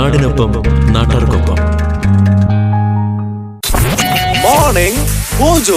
നാടിനൊപ്പം നാട്ടാർക്കൊപ്പം morning mojo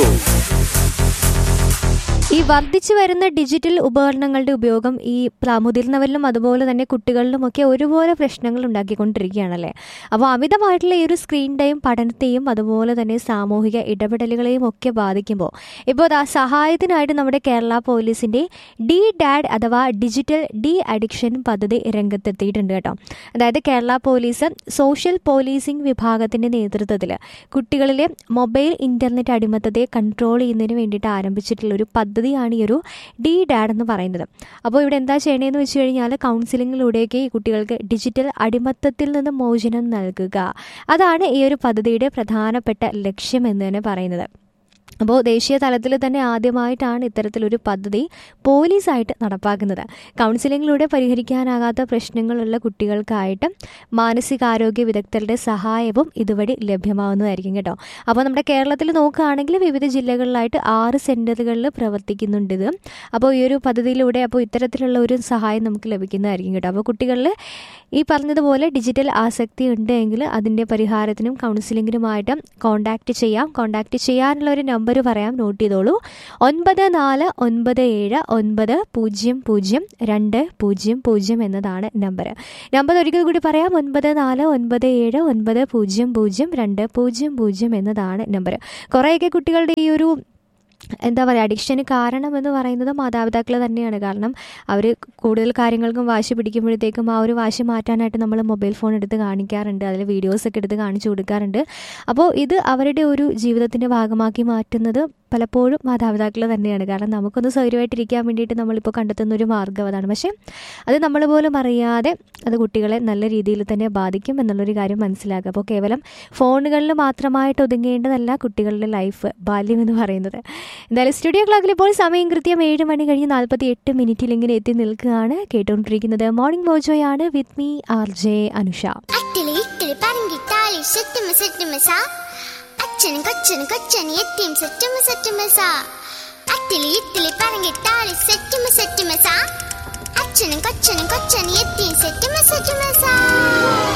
ഈ വർദ്ധിച്ചു വരുന്ന ഡിജിറ്റൽ ഉപകരണങ്ങളുടെ ഉപയോഗം ഈ പ്ര- മുതിർന്നവരിലും അതുപോലെ തന്നെ കുട്ടികളിലുമൊക്കെ ഒരുപോലെ പ്രശ്നങ്ങൾ ഉണ്ടാക്കിക്കൊണ്ടിരിക്കുകയാണല്ലേ അപ്പോൾ അമിതമായിട്ടുള്ള ഈ ഒരു സ്ക്രീൻ ടൈം പഠനത്തെയും അതുപോലെ തന്നെ സാമൂഹിക ഇടപെടലുകളെയും ഒക്കെ ബാധിക്കുമ്പോൾ ഇപ്പോൾ ദാ സഹായത്തിനായിട്ട് നമ്മുടെ കേരള പോലീസിൻ്റെ ഡി ഡാഡ് അഥവാ ഡിജിറ്റൽ ഡി അഡിക്ഷൻ പദ്ധതി രംഗത്തെത്തിയിട്ടുണ്ട് കേട്ടോ അതായത് കേരള പോലീസ് സോഷ്യൽ പോലീസിംഗ് വിഭാഗത്തിൻ്റെ നേതൃത്വത്തിൽ കുട്ടികളിലെ മൊബൈൽ ഇൻ്റർനെറ്റ് അടിമത്തത്തെ കൺട്രോൾ ചെയ്യുന്നതിന് വേണ്ടിയിട്ട് ആരംഭിച്ചിട്ടുള്ള ഒരു പദ്ധതിയാണ് ഈ ഒരു ഡി ഡാഡ് എന്ന് പറയുന്നത് അപ്പോൾ ഇവിടെ എന്താ ചെയ്യണതെന്ന് വെച്ച് കഴിഞ്ഞാൽ കൗൺസിലിങ്ങിലൂടെയൊക്കെ ഈ കുട്ടികൾക്ക് ഡിജിറ്റൽ അടിമത്തത്തിൽ നിന്ന് മോചനം നൽകുക അതാണ് ഈ ഒരു പദ്ധതിയുടെ പ്രധാനപ്പെട്ട ലക്ഷ്യം എന്ന് തന്നെ പറയുന്നത് അപ്പോൾ ദേശീയ തലത്തിൽ തന്നെ ആദ്യമായിട്ടാണ് ഇത്തരത്തിലൊരു പദ്ധതി പോലീസായിട്ട് നടപ്പാക്കുന്നത് കൗൺസിലിങ്ങിലൂടെ പരിഹരിക്കാനാകാത്ത പ്രശ്നങ്ങളുള്ള കുട്ടികൾക്കായിട്ട് മാനസികാരോഗ്യ വിദഗ്ധരുടെ സഹായവും ഇതുവഴി ലഭ്യമാവുന്നതായിരിക്കും കേട്ടോ അപ്പോൾ നമ്മുടെ കേരളത്തിൽ നോക്കുകയാണെങ്കിൽ വിവിധ ജില്ലകളിലായിട്ട് ആറ് സെൻറ്ററുകളിൽ പ്രവർത്തിക്കുന്നുണ്ട് ഇത് അപ്പോൾ ഈ ഒരു പദ്ധതിയിലൂടെ അപ്പോൾ ഇത്തരത്തിലുള്ള ഒരു സഹായം നമുക്ക് ലഭിക്കുന്നതായിരിക്കും കേട്ടോ അപ്പോൾ കുട്ടികളിൽ ഈ പറഞ്ഞതുപോലെ ഡിജിറ്റൽ ആസക്തി ഉണ്ടെങ്കിൽ അതിൻ്റെ പരിഹാരത്തിനും കൗൺസിലിങ്ങിനുമായിട്ട് കോൺടാക്റ്റ് ചെയ്യാം കോൺടാക്റ്റ് ചെയ്യാനുള്ള ഒരു നമ്പർ പറയാം നോട്ട് ചെയ്തോളൂ ഒൻപത് നാല് ഒൻപത് ഏഴ് ഒൻപത് പൂജ്യം പൂജ്യം രണ്ട് പൂജ്യം പൂജ്യം എന്നതാണ് നമ്പർ നമ്പർ ഒരിക്കൽ കൂടി പറയാം ഒൻപത് നാല് ഒൻപത് ഏഴ് ഒൻപത് പൂജ്യം പൂജ്യം രണ്ട് പൂജ്യം പൂജ്യം എന്നതാണ് നമ്പർ കുറേയൊക്കെ കുട്ടികളുടെ ഈ ഒരു എന്താ പറയുക അഡിക്ഷന് കാരണം എന്ന് പറയുന്നത് മാതാപിതാക്കൾ തന്നെയാണ് കാരണം അവർ കൂടുതൽ കാര്യങ്ങൾക്കും വാശി പിടിക്കുമ്പോഴത്തേക്കും ആ ഒരു വാശി മാറ്റാനായിട്ട് നമ്മൾ മൊബൈൽ ഫോൺ എടുത്ത് കാണിക്കാറുണ്ട് അതിൽ വീഡിയോസൊക്കെ എടുത്ത് കാണിച്ചു കൊടുക്കാറുണ്ട് അപ്പോൾ ഇത് അവരുടെ ഒരു ജീവിതത്തിൻ്റെ ഭാഗമാക്കി മാറ്റുന്നത് പലപ്പോഴും മാതാപിതാക്കൾ തന്നെയാണ് കാരണം നമുക്കൊന്ന് സൗകര്യമായിട്ടിരിക്കാൻ വേണ്ടിയിട്ട് നമ്മളിപ്പോൾ കണ്ടെത്തുന്ന ഒരു മാർഗ്ഗം അതാണ് പക്ഷേ അത് നമ്മൾ പോലും അറിയാതെ അത് കുട്ടികളെ നല്ല രീതിയിൽ തന്നെ ബാധിക്കും എന്നുള്ളൊരു കാര്യം മനസ്സിലാക്കുക അപ്പോൾ കേവലം ഫോണുകളിൽ മാത്രമായിട്ട് ഒതുങ്ങേണ്ടതല്ല കുട്ടികളുടെ ലൈഫ് ബാല്യം എന്ന് പറയുന്നത് എന്തായാലും സ്റ്റുഡിയോ ക്ലോക്കിൽ ഇപ്പോൾ സമയം കൃത്യം ഏഴ് മണി കഴിഞ്ഞ് നാൽപ്പത്തി എട്ട് മിനിറ്റിൽ ഇങ്ങനെ എത്തി നിൽക്കുകയാണ് കേട്ടുകൊണ്ടിരിക്കുന്നത് മോർണിംഗ് മോജോയാണ് with me R J Anusha അട്ടിളി ഇട്ടിളി പറങ്കിട്ടാളി സെറ്റുമ സെറ്റുമസ അച്ഛനും കൊച്ചനും കൊച്ചനും എത്തിയും സെറ്റുമ സെറ്റുമസ അട്ടിളി ഇട്ടിളി പറങ്കിട്ടാളി സെറ്റുമ സെറ്റുമസ അച്ഛനും കൊച്ചനും കൊച്ചനും എത്തിയും സെറ്റുമ സെറ്റുമസ